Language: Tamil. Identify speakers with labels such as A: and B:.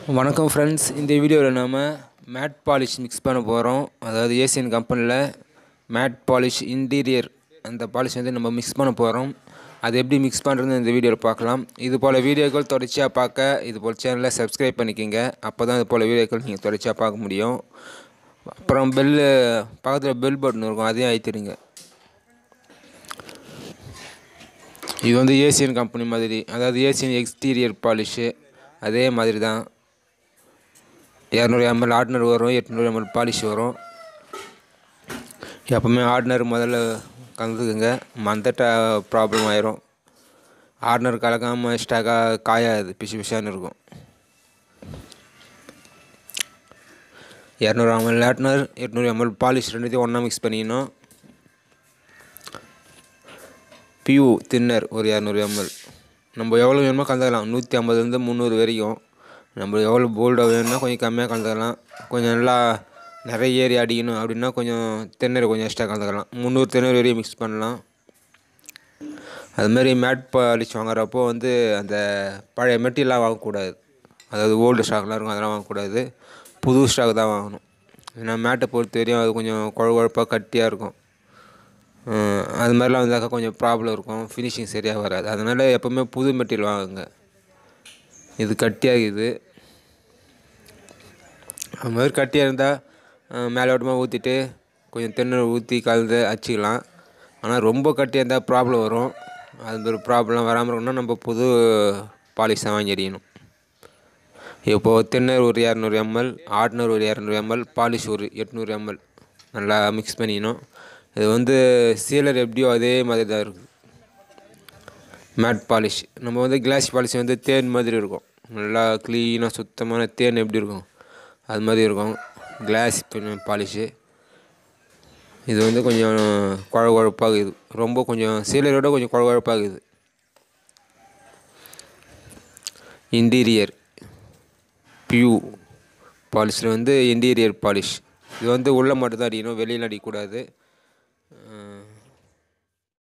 A: வணக்கம் ஃப்ரெண்ட்ஸ் இந்த வீடியோவில் நாம் மேட் பாலிஷ் மிக்ஸ் பண்ண போகிறோம் அதாவது ஏசியன் கம்பெனியில் மேட் பாலிஷ் இன்டீரியர் அந்த பாலிஷ் வந்து நம்ம மிக்ஸ் பண்ண போகிறோம் அது எப்படி மிக்ஸ் பண்ணுறதுன்னு இந்த வீடியோவில் பார்க்கலாம் இது போல் வீடியோக்கள் தொடர்ச்சியாக பார்க்க இது போல் சேனலை சப்ஸ்கிரைப் பண்ணிக்கோங்க அப்போ தான் இது போல் வீடியோக்கள் நீங்கள் தொடர்ச்சியாக பார்க்க முடியும் அப்புறம் பெல்லு பக்கத்தில் பெல் பட்டன் இருக்கும் அதையும் அழுத்திடுங்க இது வந்து ஏசியன் கம்பெனி மாதிரி அதாவது ஏசியன் எக்ஸ்டீரியர் பாலிஷு அதே மாதிரி தான் இரநூறு எம்எல் ஆர்டினர் வரும் எட்நூறு எம்எல் பாலிஷ் வரும் எப்போவுமே ஆர்டினர் முதல்ல கலந்துக்குங்க மந்த ப்ராப்ளம் ஆயிரும் ஆர்டினர் கலக்காமல் ஸ்டாக்காக காயாது பிசு பிசான்னு இருக்கும் இரநூறு எம்எல் ஆர்டினர் எட்நூறு எம்எல் பாலிஷ் ரெண்டுத்தையும் ஒன்றா மிக்ஸ் பண்ணிக்கணும் பியூ தின்னர் ஒரு இரநூறு எம்எல் நம்ம எவ்வளோ வேணுமோ கலந்துக்கலாம் நூற்றி ஐம்பதுலேருந்து முந்நூறு வரைக்கும் நம்ம எவ்வளோ போல்டாக வேணும்னா கொஞ்சம் கம்மியாக கலந்துக்கலாம் கொஞ்சம் நல்லா நிறைய ஏறி அடிக்கணும் அப்படின்னா கொஞ்சம் தென்னர் கொஞ்சம் எக்ஸ்ட்ரா கலந்துக்கலாம் முந்நூறு தென்னர் வரையும் மிக்ஸ் பண்ணலாம் அதுமாரி மேட் பாலிஷ் வாங்குறப்போ வந்து அந்த பழைய மெட்டீரியலாக வாங்கக்கூடாது அதாவது ஓல்டு ஸ்டாக்லாம் இருக்கும் அதெல்லாம் வாங்கக்கூடாது புது ஸ்டாக் தான் வாங்கணும் ஏன்னா மேட்டை பொறுத்த வரையும் அது கொஞ்சம் குழ குழப்பாக கட்டியாக இருக்கும் அது மாதிரிலாம் வந்தாக்கா கொஞ்சம் ப்ராப்ளம் இருக்கும் ஃபினிஷிங் சரியாக வராது அதனால் எப்போவுமே புது மெட்டீரியல் வாங்குங்க இது கட்டியாக இது அது மாதிரி கட்டியாக இருந்தால் மேலோட்டமாக ஊற்றிட்டு கொஞ்சம் தென்னை ஊற்றி கலந்து அடிச்சிக்கலாம் ஆனால் ரொம்ப கட்டியாக இருந்தால் ப்ராப்ளம் வரும் அது மாதிரி ப்ராப்ளம் வராமல் இருக்கணும்னா நம்ம புது பாலிஷ் தான் வாங்கி அடிக்கணும் இப்போது தென்னர் ஒரு இரநூறு எம்எல் ஆர்டினர் ஒரு இரநூறு எம்எல் பாலிஷ் ஒரு எட்நூறு எம்எல் நல்லா மிக்ஸ் பண்ணிக்கணும் இது வந்து சீலர் எப்படியோ அதே மாதிரி தான் இருக்குது மேட் பாலிஷ் நம்ம வந்து கிளாஸ் பாலிஷ் வந்து தேன் மாதிரி இருக்கும் நல்லா க்ளீனாக சுத்தமான தேன் எப்படி இருக்கும் அது மாதிரி இருக்கும் கிளாஸ் பாலிஷு இது வந்து கொஞ்சம் குழ குழப்பாகுது ரொம்ப கொஞ்சம் சீலரோட கொஞ்சம் குழ குழப்பாகுது இன்டீரியர் பியூ பாலிஷில் வந்து இன்டீரியர் பாலிஷ் இது வந்து உள்ளே மட்டும் தான் அடிக்கணும் வெளியில் அடிக்கக்கூடாது